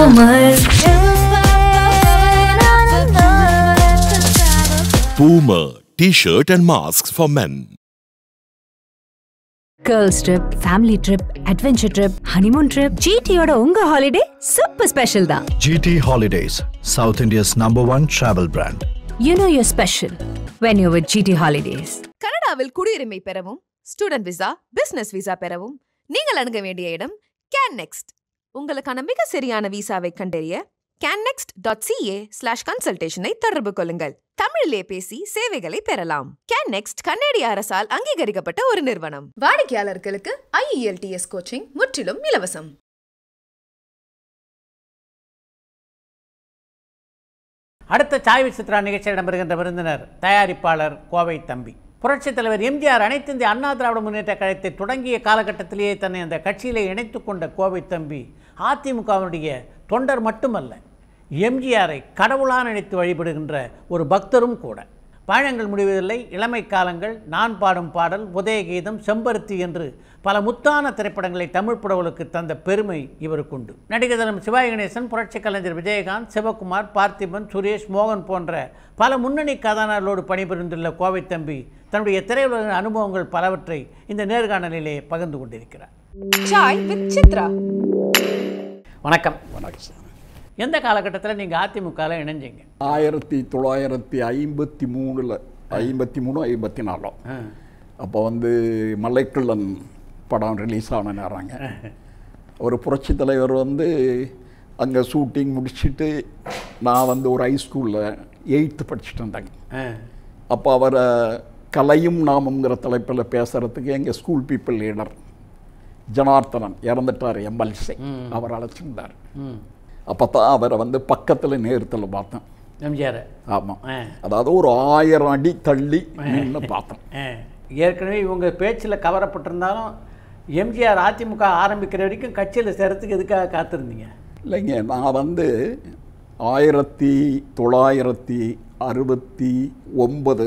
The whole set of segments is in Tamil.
Boomer T-shirt and masks for men. Girls trip family trip adventure trip honeymoon trip ஜிடியோட உங்க ஹாலிடே சூப்பர் ஸ்பெஷல் தான் GT Holidays, South India's number one travel brand. You know your special when you with GT holidays கனடாவில் குடியுரிமை பெறவும் ஸ்டூடெண்ட் விசா பிசினஸ் விசா பெறவும் நீங்கள் அணுக வேண்டிய இடம் கேன் நெக்ஸ்ட் உங்களுக்கான மிக சரியான விசாவை கண்டறிய கேன்னெக்ஸ்ட் டாட் சிஏ ஸ்லாஷ் கன்சல்டேஷனை தொடர்பு கொள்ளுங்கள் தமிழிலே பேசி சேவைகளை பெறலாம் கேன் நெக்ஸ்ட் கன்னடிய அரசால் அங்கீகரிக்கப்பட்ட ஒரு நிறுவனம் வாடிக்கையாளர்களுக்கு ஐஇஎல்டிஎஸ் கோச்சிங் முற்றிலும் இலவசம் அடுத்த சாய் விசித்ரா நிகழ்ச்சியில் இடம்பெறுகின்ற விருந்தினர் தயாரிப்பாளர் கோவை தம்பி புரட்சித் தலைவர் எம்ஜிஆர் அனைத்து இந்திய அண்ணா திராவிட முன்னேற்ற கழகத்தை தொடங்கிய காலகட்டத்திலேயே தன்னை அந்த கட்சியிலே இணைத்து கொண்ட கோவை தம்பி அதிமுகவினுடைய தொண்டர் மட்டுமல்ல எம்ஜிஆரை கடவுளாக நினைத்து வழிபடுகின்ற ஒரு பக்தரும் கூட பழங்கள் முடிவதில்லை இளமை காலங்கள் நான் பாடும் பாடல் உதயகீதம் செம்பருத்தி என்று பல முத்தான திரைப்படங்களை தமிழ் புடவலுக்கு தந்த பெருமை இவருக்குண்டு நடிகர் தினம் சிவாஜி கணேசன் புரட்சி கலைஞர் விஜயகாந்த் சிவகுமார் பார்த்திபன் சுரேஷ் மோகன் போன்ற பல முன்னணி கதாநாயகர்களோடு பணிபுரிந்துள்ள கோவை தம்பி தன்னுடைய திரையுலக அனுபவங்கள் பலவற்றை இந்த நேர்காணலிலே பகிர்ந்து கொண்டிருக்கிறார் சாய் வித் சித்ரா வணக்கம் வணக்கம் சார் எந்த காலகட்டத்தில் நீங்கள் அதிமுகவில் இணைஞ்சீங்க ஆயிரத்தி தொள்ளாயிரத்தி ஐம்பத்தி மூணில் ஐம்பத்தி மூணு ஐம்பத்தி நாலோ அப்போ வந்து மலைக்கள்ளன் படம் ரிலீஸ் ஆன நேரங்க ஒரு புரட்சி தலைவர் வந்து அங்கே ஷூட்டிங் முடிச்சுட்டு நான் வந்து ஒரு ஹைஸ்கூலில் எயித்து படிச்சுட்டு இருந்தேங்க ஆ அப்போ அவரை கலையும் நாமங்கிற தலைப்பில் பேசுகிறதுக்கு எங்கள் ஸ்கூல் பீப்புள் லீடர் ஜனார்த்தனன் இறந்துட்டார் எம்எல்சி அவர் அழைச்சிருந்தார் ம் அப்போ தான் அவரை வந்து பக்கத்தில் நேரத்தில் பார்த்தேன் எம்ஜிஆர் ஆமாம் ஆ அதாவது ஒரு ஆயிரம் அடி தள்ளி நின்று பார்த்தேன் ஆ. ஏற்கனவே இவங்க பேச்சில் கவரப்பட்டிருந்தாலும் எம்ஜிஆர் அதிமுக ஆரம்பிக்கிற வரைக்கும் கட்சியில் சேரத்துக்கு எதுக்காக காத்திருந்தீங்க இல்லைங்க நான் வந்து ஆயிரத்தி தொள்ளாயிரத்தி அறுபத்தி ஒன்பது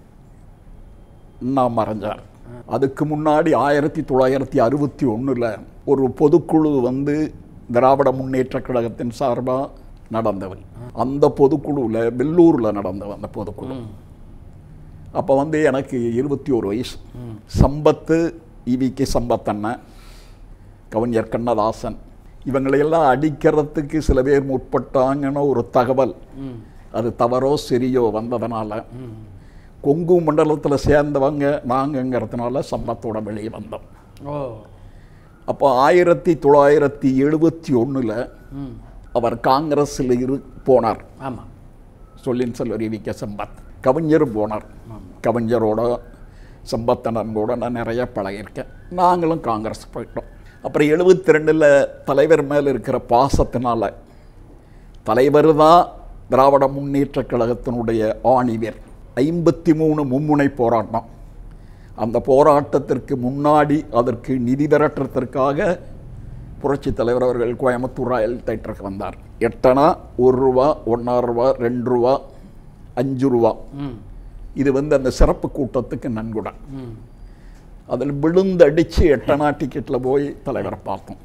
நான் மறைஞ்சார் அதுக்கு முன்னாடி ஆயிரத்தி தொள்ளாயிரத்தி அறுபத்தி ஒன்றில் ஒரு பொதுக்குழு வந்து திராவிட முன்னேற்றக் கழகத்தின் சார்பாக நடந்தவன் அந்த பொதுக்குழுவில் வெள்ளூரில் நடந்தவன் அந்த பொதுக்குழு அப்போ வந்து எனக்கு இருபத்தி ஒரு வயசு சம்பத்து இவிக்கு சம்பத்தண்ணன் கவிஞர் கண்ணதாசன் இவங்களையெல்லாம் அடிக்கிறதுக்கு சில பேர் முற்பட்டாங்கன்னு ஒரு தகவல் அது தவறோ சரியோ வந்ததுனால கொங்கு மண்டலத்தில் சேர்ந்தவங்க நாங்கங்கிறதுனால சம்பத்தோட வெளியே வந்தோம் ஓ அப்போ ஆயிரத்தி தொள்ளாயிரத்தி எழுபத்தி ஒன்றில் அவர் காங்கிரஸில் இரு போனார் ஆமாம் சொல்லின் செல்வரி வி கே சம்பத் கவிஞரும் போனார் கவிஞரோட சம்பத்தனன் கூட நான் நிறைய பழகியிருக்கேன் நாங்களும் காங்கிரஸ் போயிட்டோம் அப்புறம் எழுபத்தி ரெண்டில் தலைவர் மேலே இருக்கிற பாசத்தினால தலைவர் தான் திராவிட முன்னேற்றக் கழகத்தினுடைய ஆணிவேர் ஐம்பத்தி மூணு மும்முனை போராட்டம் அந்த போராட்டத்திற்கு முன்னாடி அதற்கு நிதி திரட்டுறதற்காக புரட்சி தலைவர் அவர்கள் கோயம்புத்தூர் ராயல் தேட்டருக்கு வந்தார் எட்டனா ஒரு ரூபா ஒன்றரை ரூபா ரெண்டு ரூபா அஞ்சு ரூபா இது வந்து அந்த சிறப்பு கூட்டத்துக்கு நன்கொடை அதில் விழுந்தடிச்சு எட்டனா டிக்கெட்டில் போய் தலைவரை பார்த்தோம்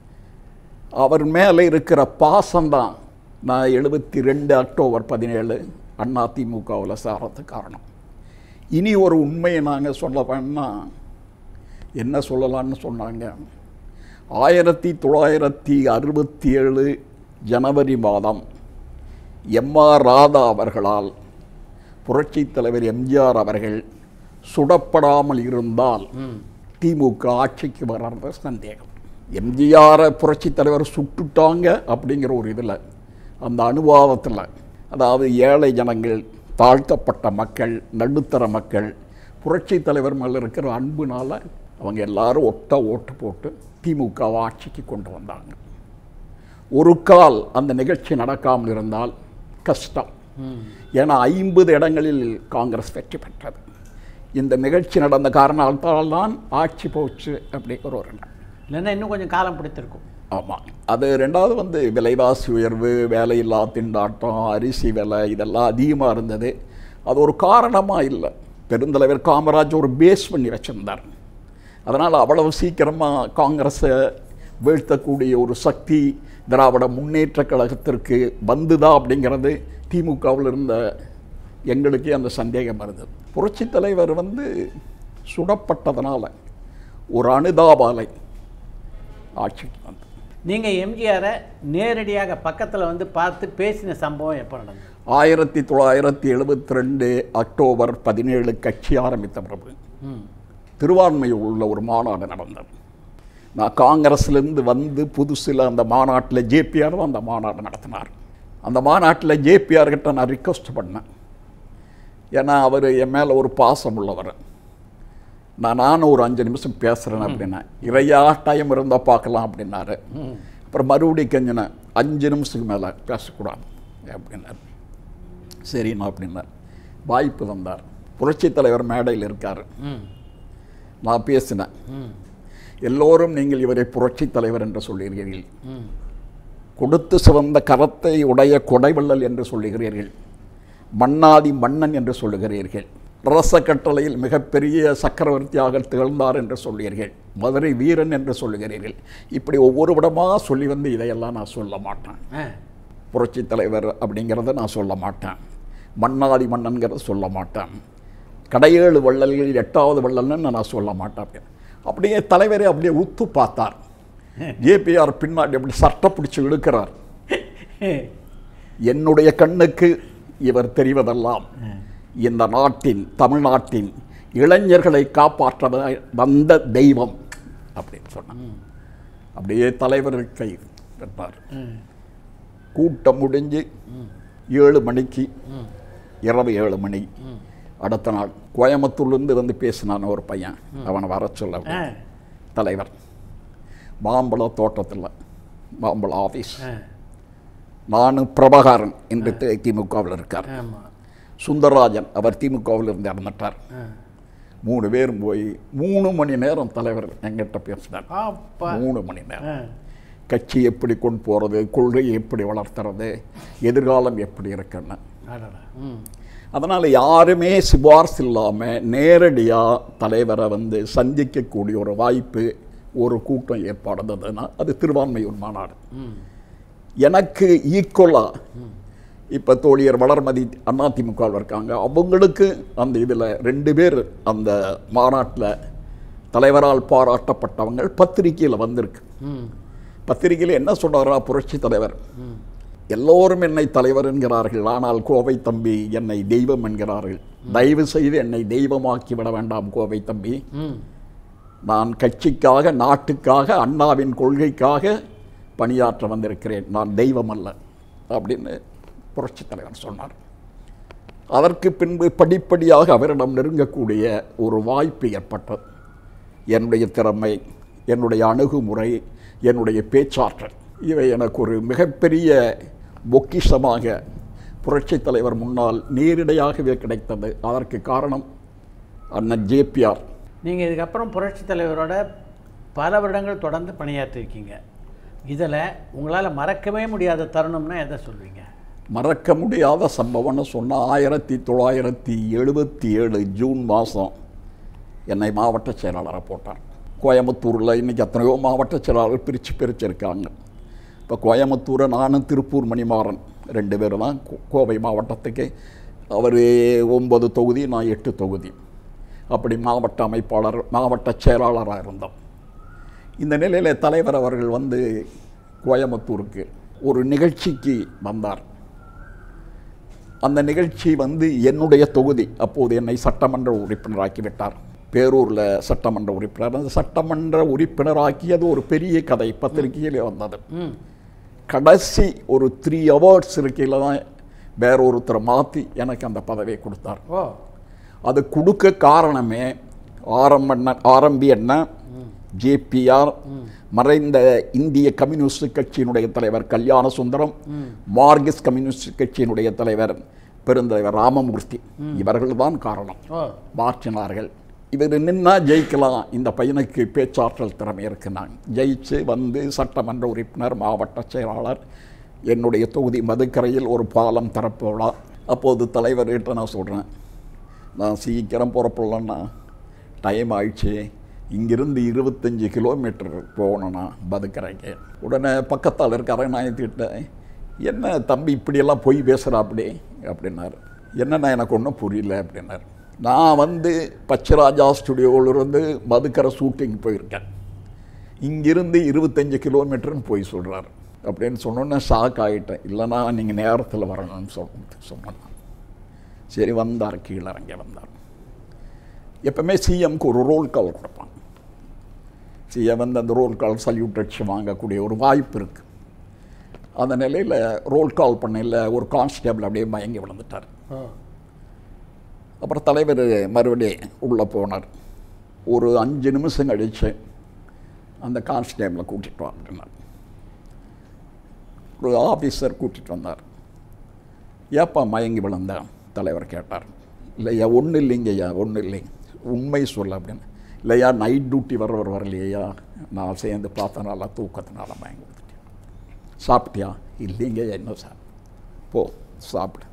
அவர் மேலே இருக்கிற பாசம்தான் நான் எழுபத்தி ரெண்டு அக்டோபர் பதினேழு அதிமுகவில் சாரத்துக்கு காரணம் இனி ஒரு உண்மையை நாங்கள் சொல்ல வேணா என்ன சொல்லலாம்னு சொன்னாங்க ஆயிரத்தி தொள்ளாயிரத்தி அறுபத்தி ஏழு ஜனவரி மாதம் எம்ஆர் ராதா அவர்களால் புரட்சித் தலைவர் எம்ஜிஆர் அவர்கள் சுடப்படாமல் இருந்தால் திமுக ஆட்சிக்கு வர்றது சந்தேகம் எம்ஜிஆரை புரட்சித் தலைவர் சுட்டுட்டாங்க அப்படிங்கிற ஒரு இதில் அந்த அனுபவத்தில் அதாவது ஏழை ஜனங்கள் தாழ்த்தப்பட்ட மக்கள் நடுத்தர மக்கள் புரட்சித் தலைவர் மேலே இருக்கிற அன்புனால அவங்க எல்லாரும் ஒட்ட ஓட்டு போட்டு திமுக ஆட்சிக்கு கொண்டு வந்தாங்க ஒரு கால் அந்த நிகழ்ச்சி நடக்காமல் இருந்தால் கஷ்டம் ஏன்னா ஐம்பது இடங்களில் காங்கிரஸ் வெற்றி பெற்றது இந்த நிகழ்ச்சி நடந்த காரணத்தால் தான் ஆட்சி போச்சு அப்படிங்கிற ஒரு எண்ணம் இல்லைன்னா இன்னும் கொஞ்சம் காலம் பிடித்திருக்கும் ஆமாம் அது ரெண்டாவது வந்து விலைவாசி உயர்வு வேலையில்லா திண்டாட்டம் அரிசி விலை இதெல்லாம் அதிகமாக இருந்தது அது ஒரு காரணமாக இல்லை பெருந்தலைவர் காமராஜ் ஒரு பேஸ் பண்ணி வச்சிருந்தார் அதனால் அவ்வளவு சீக்கிரமாக காங்கிரஸை வீழ்த்தக்கூடிய ஒரு சக்தி திராவிட முன்னேற்ற கழகத்திற்கு வந்துதா அப்படிங்கிறது திமுகவில் இருந்த எங்களுக்கே அந்த சந்தேகம் வருது புரட்சி தலைவர் வந்து சுடப்பட்டதனால ஒரு அனுதாபாலை ஆட்சிக்கு வந்து நீங்கள் எம்ஜிஆரை நேரடியாக பக்கத்தில் வந்து பார்த்து பேசின சம்பவம் எப்போ நடந்தது ஆயிரத்தி தொள்ளாயிரத்தி எழுபத்தி ரெண்டு அக்டோபர் பதினேழு கட்சி ஆரம்பித்த பிறகு ம் திருவான்மையூர் உள்ள ஒரு மாநாடு நடந்தது நான் காங்கிரஸ்லேருந்து வந்து புதுசில் அந்த மாநாட்டில் ஜேபிஆர் தான் அந்த மாநாடு நடத்தினார் அந்த மாநாட்டில் ஜேபிஆர் கிட்ட நான் ரிக்வஸ்ட் பண்ணேன் ஏன்னா அவர் என் மேலே ஒரு பாசம் உள்ளவர் நான் நானும் ஒரு அஞ்சு நிமிஷம் பேசுகிறேன் அப்படின்னா இறையா டைம் இருந்தால் பார்க்கலாம் அப்படின்னாரு அப்புறம் மறுபடியும் கெஞ்சினேன் அஞ்சு நிமிஷத்துக்கு மேலே பேசக்கூடாது அப்படின்னாரு சரிண்ணா அப்படின்னார் வாய்ப்பு தந்தார் புரட்சித் தலைவர் மேடையில் இருக்கார் ம் நான் பேசினேன் ம் எல்லோரும் நீங்கள் இவரை புரட்சித் தலைவர் என்று சொல்லுகிறீர்கள் ம் கொடுத்து சிவந்த கரத்தை உடைய கொடைவள்ளல் என்று சொல்லுகிறீர்கள் மன்னாதி மன்னன் என்று சொல்லுகிறீர்கள் ரச கட்டளையில் மிகப்பெரிய சக்கரவர்த்தியாக திகழ்ந்தார் என்று சொல்லுகிறீர்கள் மதுரை வீரன் என்று சொல்லுகிறீர்கள் இப்படி ஒவ்வொரு விடமாக சொல்லி வந்து இதையெல்லாம் நான் சொல்ல மாட்டேன் ஆ புரட்சித் தலைவர் அப்படிங்கிறத நான் சொல்ல மாட்டேன் மன்னாதி மன்னன்கிறத சொல்ல மாட்டேன் கடையேழு வள்ளல்களில் எட்டாவது வள்ளல்னு நான் சொல்ல மாட்டேன் அப்படின்னு. அப்படியே தலைவரை அப்படியே உத்து பார்த்தார் ஜேபிஆர் பின்னாடி அப்படி சட்டை பிடிச்சு இழுக்கிறார் என்னுடைய கண்ணுக்கு இவர் தெரிவதெல்லாம் இந்த நாட்டின் தமிழ்நாட்டின் இளைஞர்களை காப்பாற்ற வ- வந்த தெய்வம் அப்படின்னு சொன்னார் அப்படியே தலைவர் கை வெட்டார் கூட்டம் முடிஞ்சு ஏழு மணிக்கு இரவு ஏழு மணி அடுத்த நாள் கோயம்புத்தூர்லேருந்து வந்து பேசினான் ஒரு பையன் அவனை வர சொல்ல ஆ தலைவர் மாம்பழ தோட்டத்தில் மாம்பழ ஆஃபீஸ் ஆ நானும் பிரபாகரன் என்று திமுகவில் இருக்கார் ஆமாம் சுந்தரராஜன் அவர் திமுகவில் இருந்து இறந்துட்டார் ஆ மூணு பேரும் போய் மூணு மணி நேரம் தலைவர் எங்கிட்ட பேசினார் அப்பா மூணு மணி நேரம் ஆ கட்சி எப்படி கொண்டு போகிறது கொள்கையை எப்படி வளர்த்துறது எதிர்காலம் எப்படி இருக்குன்னு அடடா ம் அதனால் யாருமே சிபார்சு இல்லாமல் நேரடியாக தலைவரை வந்து சந்திக்கக்கூடிய ஒரு வாய்ப்பு ஒரு கூட்டம் ஏற்பாடுனதுன்னா அது திருவான்மையூர் மாநாடு ம் எனக்கு ஈக்குவலாக இப்போ தோழியர் வளர்மதி அதிமுகவில் இருக்காங்க அவங்களுக்கு அந்த இதில் ரெண்டு பேர் அந்த மாநாட்டில் தலைவரால் பாராட்டப்பட்டவங்க பத்திரிக்கையில் வந்திருக்கு ம் பத்திரிகையில் என்ன சொல்றாரா புரட்சி தலைவர் எல்லோரும் என்னை தலைவர் என்கிறார்கள் ஆனால் கோவை தம்பி என்னை தெய்வம் என்கிறார்கள் தயவு செய்து என்னை தெய்வமாக்கி விட வேண்டாம் கோவை தம்பி ம் நான் கட்சிக்காக நாட்டுக்காக அண்ணாவின் கொள்கைக்காக பணியாற்ற வந்திருக்கிறேன் நான் தெய்வம் அல்ல அப்படின்னு புரட்சி தலைவர் சொன்னார் அதற்கு பின்பு படிப்படியாக அவரிடம் நெருங்கக்கூடிய ஒரு வாய்ப்பு ஏற்பட்டது என்னுடைய திறமை என்னுடைய அணுகுமுறை என்னுடைய பேச்சாற்றல் இவை எனக்கு ஒரு மிகப்பெரிய பொக்கிஷமாக புரட்சித் தலைவர் முன்னால் நேரிடையாகவே கிடைத்தது அதற்கு காரணம் அண்ணன் ஜேபிஆர் நீங்கள் இதுக்கப்புறம் புரட்சித் தலைவரோட பல வருடங்கள் தொடர்ந்து பணியாற்றிருக்கீங்க இதில் உங்களால் மறக்கவே முடியாத தருணம்னா எதை சொல்வீங்க மறக்க முடியாத சம்பவம்னு சொன்னால் ஆயிரத்தி தொள்ளாயிரத்தி எழுபத்தி ஏழு ஜூன் மாதம் என்னை மாவட்ட செயலாளரை போட்டார் கோயம்புத்தூரில் இன்றைக்கி எத்தனையோ மாவட்ட செயலாளர் பிரித்து பிரிச்சிருக்காங்க இப்போ கோயம்புத்தூரை நானும் திருப்பூர் மணிமாறன் ரெண்டு பேரும் தான் கோ- கோவை மாவட்டத்துக்கு அவர் ஒன்பது தொகுதி நான் எட்டு தொகுதி அப்படி மாவட்ட அமைப்பாளர் மாவட்ட செயலாளராக இருந்தோம் இந்த நிலையில் தலைவர் அவர்கள் வந்து கோயம்புத்தூருக்கு ஒரு நிகழ்ச்சிக்கு வந்தார் அந்த நிகழ்ச்சி வந்து என்னுடைய தொகுதி அப்போது என்னை சட்டமன்ற உறுப்பினராக்கி விட்டார் பேரூரில் சட்டமன்ற உறுப்பினர் அந்த சட்டமன்ற உறுப்பினராக்கியது ஒரு பெரிய கதை பத்திரிகையிலே வந்தது ம் கடைசி ஒரு த்ரீ ஹவர்ஸ் இருக்கையில் தான் வேற ஒருத்தரை மாற்றி எனக்கு அந்த பதவியை கொடுத்தார் ஓ அது கொடுக்க காரணமே ஆரம்ப ஆரம்பி அண்ணன் ஜேபிஆர் மறைந்த இந்திய கம்யூனிஸ்ட் கட்சியினுடைய தலைவர் கல்யாண சுந்தரம் மார்க்சிஸ்ட் கம்யூனிஸ்ட் கட்சியினுடைய தலைவர் பெருந்தலைவர் ராமமூர்த்தி இவர்கள் தான் காரணம் ஓ மாற்றினார்கள் இவர் நின்னா ஜெயிக்கலாம் இந்த பையனுக்கு பேச்சாற்றல் திறமை இருக்கு நான் ஜெயிச்சு வந்து சட்டமன்ற உறுப்பினர் மாவட்ட செயலாளர் என்னுடைய தொகுதி மதுக்கரையில் ஒரு பாலம் திறப்பு விழா அப்போது தலைவர்கிட்ட நான் சொல்கிறேன் நான் சீக்கிரம் புறப்படலன்னா டைம் ஆயிடுச்சு இங்கிருந்து இருபத்தஞ்சி கிலோமீட்டர் போகணும்னா பதுக்கரைக்கு உடனே பக்கத்தால் இருக்க அரநாயத்திட்ட என்ன தம்பி இப்படியெல்லாம் பொய் பேசுகிறா அப்படி அப்படின்னாரு என்னண்ணா எனக்கு ஒன்றும் புரியல அப்படின்னாரு நான் வந்து பச்சராஜா ஸ்டுடியோவிலிருந்து மதுக்கரை ஷூட்டிங் போயிருக்கேன் இங்கிருந்து இருபத்தஞ்சி கிலோமீட்டர்னு போய் சொல்கிறாரு அப்படின்னு சொன்னோன்னே ஷாக் ஆகிட்டேன் இல்லைன்னா நீங்கள் நேரத்தில் வரணும்னு சொன்ன சொன்னேன் சரி வந்தார் கீழே இறங்கி வந்தார் எப்பவுமே சிஎம்க்கு ஒரு ரோல் கால் கொடுப்பாங்க சிஎம் வந்து அந்த ரோல் கால் சல்யூட் அடிச்சு வாங்கக்கூடிய ஒரு வாய்ப்பு இருக்குது அந்த நிலையில் ரோல் கால் பண்ணையில் ஒரு கான்ஸ்டேபிள் அப்படியே மயங்கி விழுந்துட்டார் அப்புறம் தலைவர் மறுபடியும் உள்ளே போனார் ஒரு அஞ்சு நிமிஷம் கழிச்சு அந்த கான்ஸ்டேபிளை கூட்டிகிட்டு வா அப்படின்னார் ஒரு ஆஃபீஸர் கூட்டிகிட்டு வந்தார் ஏப்பா மயங்கி விழுந்தேன் தலைவர் கேட்டார் இல்லையா ஒன்றும் இல்லைங்கய்யா ஒன்றும் இல்லைங்க உண்மை சொல்ல அப்படின்னு இல்லையா நைட் டியூட்டி வர்றவர் வரலையா நான் சேர்ந்து பார்த்தனால தூக்கத்தினால மயங்கி விழுந்துட்டேன் சாப்பிட்டியா இல்லைங்க என்ன சார் போ சாப்பிடு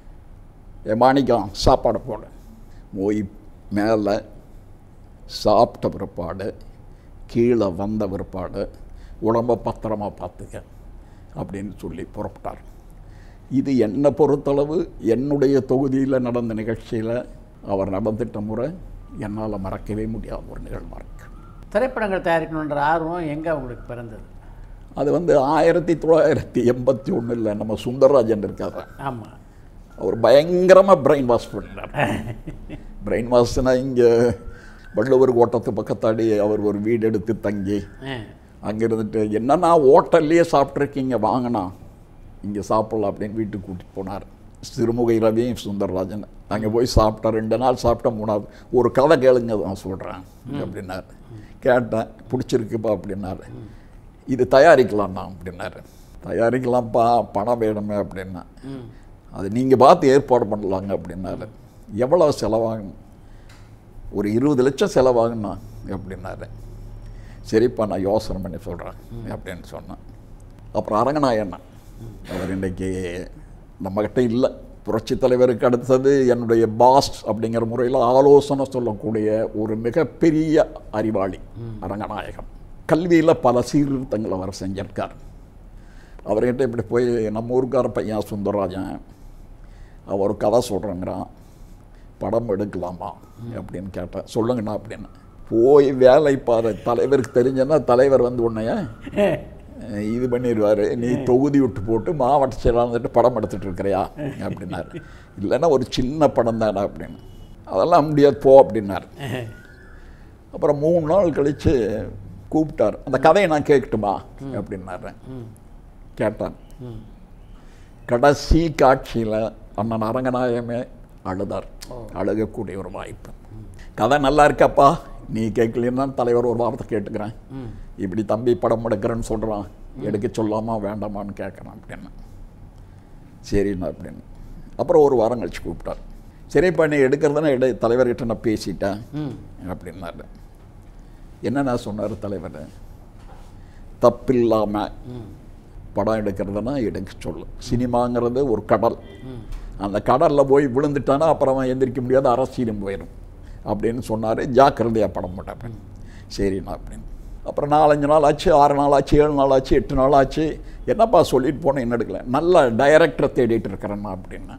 என் மாணிக்கம் சாப்பாடு போடு போய் மேலே சாப்பிட்ட பிற்பாடு கீழே வந்த பிற்பாடு உடம்ப பத்திரமா பார்த்துக்க அப்படின்னு சொல்லி புறப்பட்டார் இது என்னை பொறுத்தளவு என்னுடைய தொகுதியில் நடந்த நிகழ்ச்சியில் அவர் நடந்துட்ட முறை என்னால் மறக்கவே முடியாத ஒரு நிகழ்வாக இருக்கு திரைப்படங்கள் தயாரிக்கணுன்ற ஆர்வம் எங்கே உங்களுக்கு பிறந்தது அது வந்து ஆயிரத்தி தொள்ளாயிரத்தி எண்பத்தி ஒன்றில் நம்ம சுந்தரராஜன் இருக்காரு ஆமாம் அவர் பயங்கரமாக பிரெயின் வாஷ் பண்ணார் பிரெயின் வாஷ்னா இங்கே வள்ளுவர் கோட்டத்து பக்கத்தாடி அவர் ஒரு வீடு எடுத்து தங்கி அங்கே இருந்துட்டு என்னன்னா ஹோட்டல்லையே சாப்பிட்ருக்கீங்க வாங்கினா இங்கே சாப்பிடலாம் அப்படின்னு வீட்டுக்கு கூட்டிட்டு போனார் சிறுமுகை ரவியும் சுந்தரராஜன் அங்கே போய் சாப்பிட்டா ரெண்டு நாள் சாப்பிட்டா மூணாவது ஒரு கதை கேளுங்க நான் சொல்கிறேன் அப்படின்னாரு கேட்டேன் பிடிச்சிருக்குப்பா அப்படின்னாரு இது தயாரிக்கலாம்ண்ணா அப்படின்னாரு தயாரிக்கலாம்ப்பா பணம் வேணுமே அப்படின்னா அது நீங்கள் பார்த்து ஏற்பாடு பண்ணலாங்க அப்படின்னாரு எவ்வளோ செலவாகும் ஒரு இருபது லட்சம் செலவாகுண்ணா அப்படின்னாரு சரிப்பா நான் யோசனை பண்ணி சொல்கிறேன் அப்படின்னு சொன்னேன் அப்புறம் அரங்கநாயண்ணா அவர் இன்றைக்கி நம்மக்கிட்ட இல்லை புரட்சி தலைவருக்கு அடுத்தது என்னுடைய பாஸ் அப்படிங்கிற முறையில் ஆலோசனை சொல்லக்கூடிய ஒரு மிகப்பெரிய அறிவாளி அரங்கநாயகம் கல்வியில் பல சீர்திருத்தங்களை அவர் செஞ்சிருக்கார் அவர்கிட்ட இப்படி போய் நம்ம ஊருக்கார பையன் சுந்தரராஜன் அவர் ஒரு கதை சொல்கிறேங்கிறான் படம் எடுக்கலாமா அப்படின்னு கேட்டேன் சொல்லுங்கண்ணா அப்படின்னு போய் வேலை பாரு தலைவருக்கு தெரிஞ்சன்னா தலைவர் வந்து உன்னைய அஹ், இது பண்ணிடுவார் நீ தொகுதி விட்டு போட்டு மாவட்ட செயலாளர் வந்துட்டு படம் எடுத்துட்டு இருக்கிறியா அப்படின்னாரு இல்லைன்னா ஒரு சின்ன படம் தானே அப்படின்னு அதெல்லாம் முடியாது போ அப்படின்னாரு அப்புறம் மூணு நாள் கழித்து கூப்பிட்டார் அந்த கதையை நான் கேட்கட்டுமா அப்படின்னாரு கேட்டான் கடைசி காட்சியில் அண்ணன் அரங்கநாயகமே அழுதார் அழுகக்கூடிய ஒரு வாய்ப்பு கதை நல்லா இருக்காப்பா நீ கேட்கலன்னா தலைவர் ஒரு வார்த்தை கேட்டுக்கிறேன் இப்படி தம்பி படம் எடுக்கிறேன்னு சொல்கிறான் எடுக்க சொல்லாமா வேண்டாமான்னு கேட்குறான் அப்படின்னு சரிண்ணா அப்படின்னு அப்புறம் ஒரு வாரம் கழிச்சு கூப்பிட்டார் சரிப்பா நீ எடுக்கிறதுனா எடு தலைவர்கிட்ட நான் பேசிட்டேன் அப்படின்னாரு என்னென்ன சொன்னார் தலைவர் தப்பில்லாமல் படம் எடுக்கிறதுனா எடுக்க சொல்லு சினிமாங்கிறது ஒரு கடல் அந்த கடலில் போய் விழுந்துட்டானா அப்புறம் அவன் எந்திரிக்க முடியாது அரசியலும் போயிடும் அப்படின்னு சொன்னார் ஜாக்கிரதையாக படம் போட்டேன் சரிண்ணா அப்படின்னு அப்புறம் நாலஞ்சு நாள் ஆச்சு ஆறு நாள் ஆச்சு ஏழு நாள் ஆச்சு எட்டு நாள் ஆச்சு என்னப்பா சொல்லிட்டு போனேன் என்ன எடுக்கல நல்ல டைரக்டரை தேடிட்டு இருக்கிறேன்னா அப்படின்னா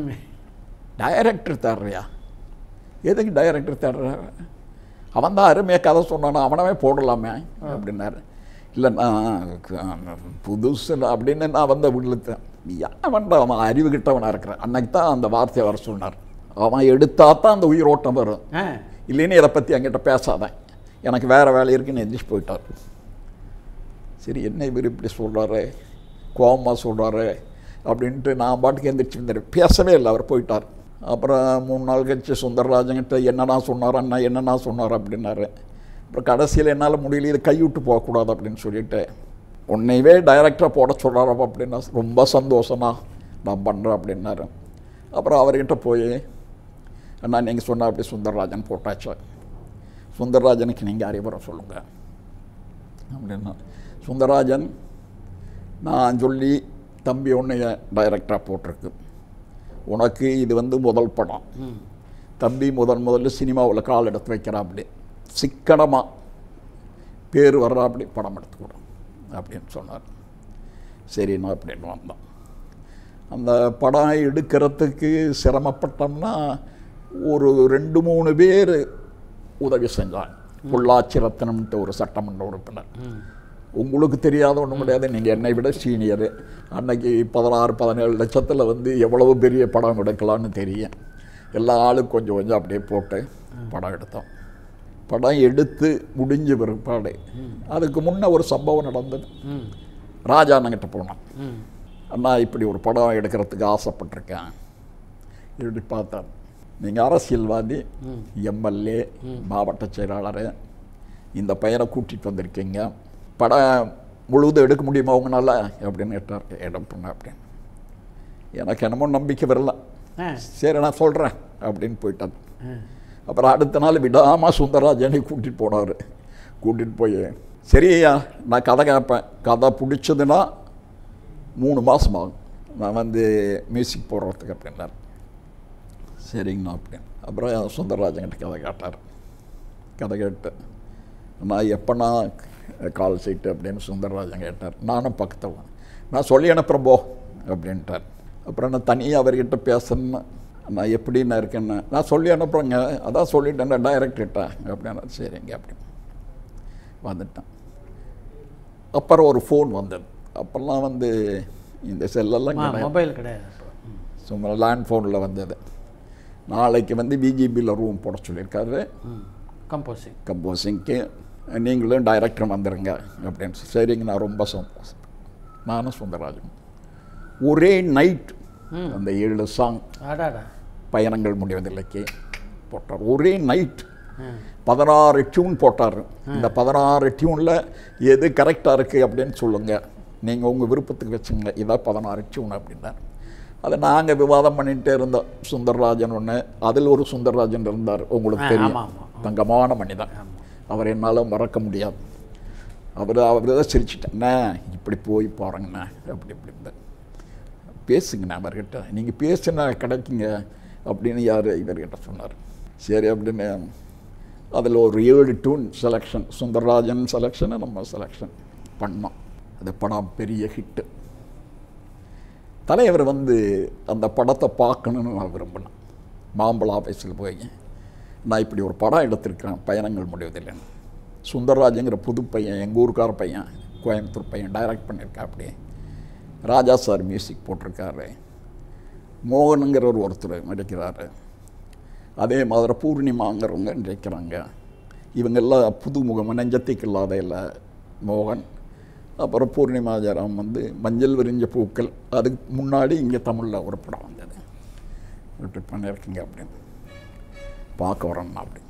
டைரக்டர் தேடுறியா எதுக்கு டைரக்டர் தேடுற அவன் தான் அருமையாக கதை சொன்னானா அவனவே போடலாமே அப்படின்னாரு இல்லை நான் புதுசில் அப்படின்னு நான் வந்த விழுத்தேன் அவன் அவன் அறிவு கிட்டவனாக இருக்கிறேன் அன்னைக்கு தான் அந்த வார்த்தையை வர சொன்னார் அவன் எடுத்தா தான் அந்த உயிரோட்டம் வரும் ஆ இல்லைன்னு இதை பற்றி என்கிட்ட பேசாதேன் எனக்கு வேறு வேலை இருக்குன்னு எந்திரிச்சு போயிட்டார் சரி என்ன இவர் இப்படி சொல்கிறாரு கோபமாக சொல்கிறாரு அப்படின்ட்டு நான் பாட்டுக்கு எந்திரிச்சு வந்தார் பேசவே இல்லை அவர் போயிட்டார் அப்புறம் மூணு நாள் கழிச்சு சுந்தரராஜன்கிட்ட என்னடா சொன்னார் அண்ணா என்னண்ணா சொன்னார் அப்படின்னாரு அப்புறம் கடைசியில் என்னால் முடியல இது கைவிட்டு போகக்கூடாது அப்படின்னு சொல்லிட்டு உன்னையவே டைரக்டராக போட சொல்கிறாரா அப்படின்னா ரொம்ப சந்தோஷமா நான் பண்ணுறேன் அப்படின்னாரு அப்புறம் அவர்கிட்ட போய் அண்ணா நீங்கள் சொன்ன அப்படி சுந்தரராஜன் போட்டாச்சு சுந்தரராஜனுக்கு நீங்கள் அறிவுரை சொல்லுங்கள் அப்படின்னா சுந்தரராஜன் நான் சொல்லி தம்பி உன்னைய டைரக்டராக போட்டிருக்கு உனக்கு இது வந்து முதல் படம் தம்பி முதல் முதல்ல சினிமாவில் கால் எடுத்து வைக்கிறான் அப்படி சிக்கனமாக பேர் வர்றாப்படி படம் எடுத்துக்கூடும் அப்படின்னு சொன்னார் சரிண்ணா அப்படின்னு வந்தோம் அந்த படம் எடுக்கிறதுக்கு சிரமப்பட்டோம்னா ஒரு ரெண்டு மூணு பேர் உதவி செஞ்சாங்க பொள்ளாச்சி ரத்னம்ட்டு ஒரு சட்டமன்ற உறுப்பினர் உங்களுக்கு தெரியாத ஒன்றும் கிடையாது நீங்கள் என்னை விட சீனியரு அன்னைக்கு பதினாறு பதினேழு லட்சத்தில் வந்து எவ்வளவு பெரிய படம் எடுக்கலாம்னு தெரியும் எல்லா ஆளும் கொஞ்சம் கொஞ்சம் அப்படியே போட்டு படம் எடுத்தோம் படம் எடுத்து முடிஞ்ச பிற்பாடு அதுக்கு முன்ன ஒரு சம்பவம் நடந்தது ராஜா அண்ணங்கிட்ட போனோம் அண்ணா இப்படி ஒரு படம் எடுக்கிறதுக்கு ஆசைப்பட்டிருக்கேன் இப்படி பார்த்தேன் நீங்கள் அரசியல்வாதி எம்எல்ஏ மாவட்ட செயலாளர் இந்த பையனை கூட்டிகிட்டு வந்திருக்கீங்க படம் முழுவதும் எடுக்க முடியுமா உங்களால் அப்படின்னு கேட்டார் எடுப்பண்ண அப்படின்னு எனக்கு என்னமோ நம்பிக்கை வரல ஆ. சரி நான் சொல்கிறேன் அப்படின்னு போயிட்டார் அப்புறம் அடுத்த நாள் விடாமல் சுந்தரராஜனை கூட்டிகிட்டு போனார் கூட்டிகிட்டு போய் சரியா நான் கதை கேட்பேன் கதை பிடிச்சதுன்னா மூணு மாதம் ஆகும் நான் வந்து மியூசிக் போடுறதுக்கு அப்படின்னார் சரிங்கண்ணா அப்படின்னு அப்புறம் சுந்தரராஜன்கிட்ட கதை கேட்டார் கதை கேட்டு நான் எப்போண்ணா கால் சீட்டு அப்படின்னு சுந்தரராஜன் கேட்டார் நானும் பக்கத்தில் வந்தேன். நான் சொல்லி அனுப்புகிறேன் போ அப்படின்ட்டார் அப்புறம் நான் தனியாக அவர்கிட்ட பேசணும்னு நான் எப்படி நான் இருக்கேன்னு நான் சொல்லி அனுப்புகிறேங்க அதான் சொல்லிட்டேன் டைரக்டர்கிட்ட அப்படின்னா சரிங்க அப்படின்னு வந்துட்டேன் அப்புறம் ஒரு ஃபோன் வந்தது அப்போல்லாம் வந்து இந்த செல்லெல்லாம் கிடையாது மொபைல் கிடையாது அப்போ. ம். சும்மா லேண்ட் ஃபோனில் வந்தது நாளைக்கு வந்து பிஜிபியில் ரூம் போட சொல்லியிருக்காரு ம் கம்போசிங் கம்போசிங்க்கு நீங்களும் டைரக்டர் வந்துடுங்க அப்படின்னு சொல்லி, சரிங்க நான் ரொம்ப சந்தோஷம் நானும் சுந்தரராஜன் ஒரே நைட் அந்த ஏழு சாங் அடாடா பயணங்கள் முடிவதில்லைக்கு போட்டார் ஒரே நைட் ம். பதினாறு டியூன் போட்டார் இந்த பதினாறு டியூனில் எது கரெக்டாக இருக்குது அப்படின்னு சொல்லுங்கள் நீங்கள் உங்கள் விருப்பத்துக்கு வச்சுங்க இதான் பதினாறு டியூன் அப்படின்னார் அதை நாங்கள் விவாதம் பண்ணிகிட்டே இருந்தோம் சுந்தரராஜன் ஒன்று அதில் ஒரு சுந்தரராஜன் இருந்தார் உங்களுக்கு ஆ, தெரியும் ஆமா, ஆமா. தங்கமான மனிதன் அவர் என்னால் மறக்க முடியாது அவர் அவர் தான் சிரிச்சிட்டேண்ணே இப்படி போய் பாருங்கண்ணே அப்படி இப்படி இருந்தார் பேசுங்கண்ணே அவர்கிட்ட நீங்கள் பேசுனா கிடைக்குங்க அப்படின்னு யார் இவர்கிட்ட சொன்னார் சரி அப்படின்னு அதில் ஒரு ஏழு டூன் செலெக்ஷன் சுந்தரராஜன் செலெக்ஷனை நம்ம செலெக்ஷன் பண்ணோம் அது படம் பெரிய ஹிட்டு தலைவர் வந்து அந்த படத்தை பார்க்கணுன்னு நான் விரும்பினேன் மாம்பழ ஆஃபீஸில் போய் நான் இப்படி ஒரு படம் எடுத்திருக்கிறேன் பயணங்கள் முடிவதில்லைன்னு சுந்தரராஜங்கிற புது பையன் எங்கள் ஊருக்கார பையன் கோயம்புத்தூர் பையன் டைரக்ட் பண்ணியிருக்கா அப்படியே ராஜா சார் மியூசிக் போட்டிருக்காரு மோகனுங்கிற ஒரு ஒருத்தர் நடிக்கிறாரு அதே மாதிரி பூர்ணிமாங்கிறவங்க நடிக்கிறாங்க இவங்கெல்லாம் புதுமுகம் நெஞ்சத்திற்கு இல்லாத இல்லை மோகன் அப்புறம் பூர்ணிமா ஜெயராம் வந்து மஞ்சள் விரிஞ்ச பூக்கள் அதுக்கு முன்னாடி இங்கே தமிழில் ஒரு படம் வந்தது இப்படி பண்ணியிருக்கீங்க அப்படின்னு பார்க்க வரேன்னா அப்படி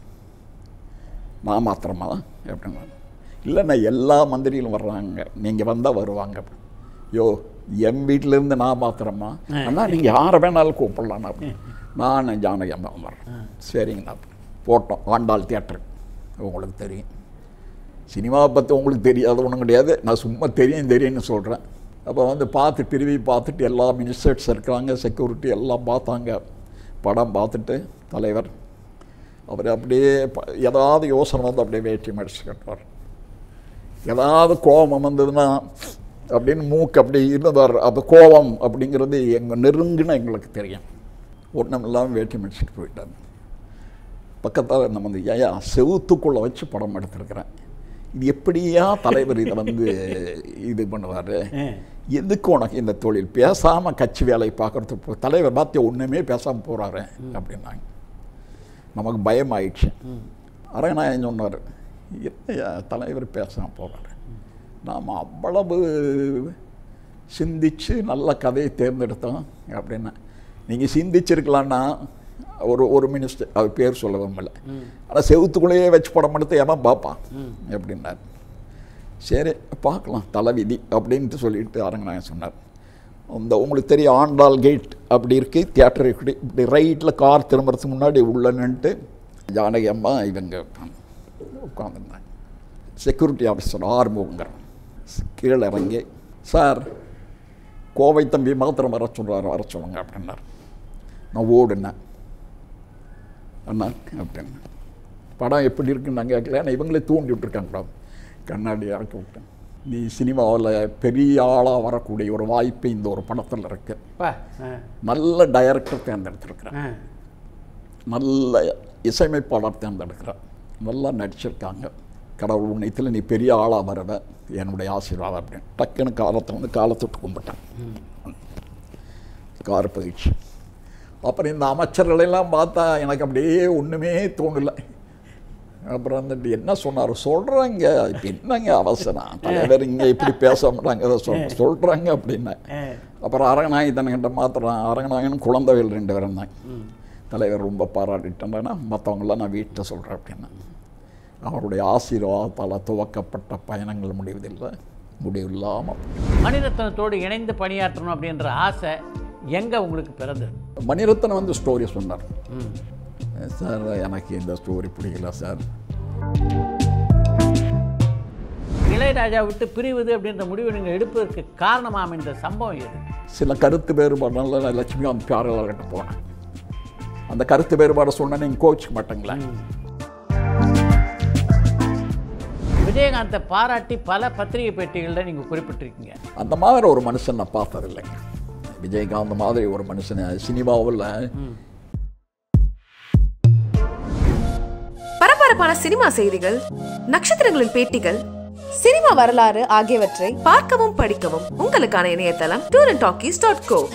நான் மாத்திரமா அப்படின்னு இல்லைண்ணா எல்லா மந்திரிகளும் வர்றாங்க நீங்கள் வந்தால் வருவாங்க அப்படி யோ என் வீட்டிலேருந்து நான் மாத்திரமா அண்ணா நீங்கள் யாரை வேணாலும் கூப்பிடலாண்ணா அப்படி நான் ஜானகி அம்மா வர்றேன் சரிங்கண்ணா அப்படி போட்டோம் ஆண்டாள் தியேட்டர் உங்களுக்கு தெரியும் சினிமாவை பற்றி உங்களுக்கு தெரியாத ஒன்றும் கிடையாது நான் சும்மா தெரியும் தெரியும்னு சொல்கிறேன் அப்போ வந்து பார்த்து திரும்பி பார்த்துட்டு எல்லா மினிஸ்டர்ஸ் இருக்கிறாங்க செக்யூரிட்டி எல்லாம் பார்த்தாங்க படம் பார்த்துட்டு தலைவர் அவர் அப்படியே ப- ஏதாவது யோசனை வந்து அப்படியே வேட்டி மடிச்சு கட்டுவார் ஏதாவது கோபம் வந்ததுன்னா அப்படின்னு மூக்கு அப்படி இருந்தவர் அது கோபம் அப்படிங்கிறது எங்கள் நெருங்குன்னு எங்களுக்கு தெரியும் ஒன்றும் இல்லாமல் வேட்டி மடிச்சுட்டு போயிட்டார் பக்கத்தில் நம்ம வந்து ஏயா செவுத்துக்குள்ளே வச்சு படம் எடுத்திருக்கிறேன் இது எப்படியா தலைவர் இதை வந்து இது பண்ணுவார் எதுக்கு உனக்கு இந்த தொழில் பேசாமல் கட்சி வேலையை பார்க்குறதுக்கு போ- தலைவர் பார்த்து ஒன்றுமே பேசாமல் போகிறாரு அப்படின்னாங்க நமக்கு பயம் ஆயிடுச்சு அரங்கநாயகன் சொன்னார் என்னையா தலைவர் பேசாமல் போகிறாரு நாம் அவ்வளவு சிந்திச்சு நல்ல கதையை தேர்ந்தெடுத்தோம் அப்படின்னா நீங்கள் சிந்திச்சிருக்கலான்னா ஒரு ஒரு மினிஸ்டர் அவர் பேர் சொல்ல விரும்பல ஆனால் செவுத்துக்குள்ளேயே வச்சு படம் எடுத்து எவன் பார்ப்பான் அப்படின்னார் சரி பார்க்கலாம் தலைவிதி அப்படின்ட்டு சொல்லிட்டு அரங்கநாயகன் சொன்னார் அந்த உங்களுக்கு தெரியும் ஆண்டாள் கேட் அப்படி இருக்கு தியேட்டர் இப்படி இப்படி ரைட்டில் கார் திரும்புறதுக்கு முன்னாடி உள்ள நின்றுட்டு ஜானகி அம்மா இவங்க உட்காந்துருந்தாங்க செக்யூரிட்டி ஆஃபீஸர் ஆறுமுகங்கிறன் கீழே இறங்கி சார் கோவை தம்பி மாத்திரம் வர சொல்கிறாரு வர சொல்லுங்க அப்படின்னார் நான் ஓடுனேன் அண்ணா அப்படின்னு படம் எப்படி இருக்குன்னு நான் கேட்கல ஆனால் இவங்களே தூண்டி விட்டுருக்காங்க படம் கண்ணாடி ஆக்கி விட்டேன் நீ சினிமாவில் பெரிய ஆளாக வரக்கூடிய ஒரு வாய்ப்பு இந்த ஒரு படத்தில் இருக்கு பா ஆ, நல்ல டைரக்டர் தேர்ந்தெடுத்திருக்கிறேன் ஆ. நல்ல இசையமைப்பாளர் தேர்ந்தெடுக்கிறேன் நல்லா நடிச்சிருக்காங்க கடவுள் உன்னைத்தில் நீ பெரிய ஆளாக வரத என்னுடைய ஆசீர்வாதம் அப்படின்னு டக்குன்னு காலத்தை வந்து காலத்தொட்டு கும்பிட்டேன் கார் பயிற்சி அப்புறம் இந்த அமைச்சர்களெல்லாம் பார்த்தா எனக்கு அப்படியே ஒன்றுமே தோணலை அப்புறம் வந்துட்டு என்ன சொன்னார் சொல்கிறாங்க இப்போ என்னங்க அவசரம் தலைவர் இங்கே இப்படி பேச மாட்டாங்க சொல் சொல்கிறாங்க அப்படின்னேன் அப்புறம் அரங்கநாயகத்தன்கிட்ட மாத்திரம் அரங்கநாயகன் குழந்தைகள் ரெண்டு பேரும் தான் தலைவர் ரொம்ப பாராட்டிட்டேன்னா மற்றவங்களாம் நான் வீட்டில் சொல்கிறேன் அப்படின்னா அவருடைய ஆசீர்வாதத்தால் துவக்கப்பட்ட பயணங்கள் முடிவதில்லை முடிவில்லாமல் மணிரத்னத்தோடு இணைந்து பணியாற்றணும் அப்படின்ற ஆசை எங்கே உங்களுக்கு பிறந்தது மணிரத்னம் வந்து ஸ்டோரி சொன்னார் சார் எனக்கு இந்த ஸ்டோரி பிடிக்கல சார் இளையராஜா விட்டு பிரிவது அப்படின்ற முடிவை நீங்கள் எடுப்பதற்கு காரணமாக அமைந்த சம்பவம் எது சில கருத்து வேறுபாடுனால நான் லட்சுமிகாந்த் பியாரலர்கிட்ட போனேன் அந்த கருத்து வேறுபாடை சொன்னால் நீங்கள் கோச்சிக்க மாட்டேங்களா விஜயகாந்தை பாராட்டி பல பத்திரிகை பேட்டிகளில் நீங்கள் குறிப்பிட்டிருக்கீங்க அந்த மாதிரி ஒரு மனுஷன் நான் பார்த்ததில்லைங்க விஜயகாந்த் மாதிரி ஒரு மனுஷனை சினிமாவில் பரபரப்பான சினிமா செய்திகள் நட்சத்திரங்களின் பேட்டிகள் சினிமா வரலாறு ஆகியவற்றை பார்க்கவும் படிக்கவும் உங்களுக்கான இணையதளம் tour and talkies dot go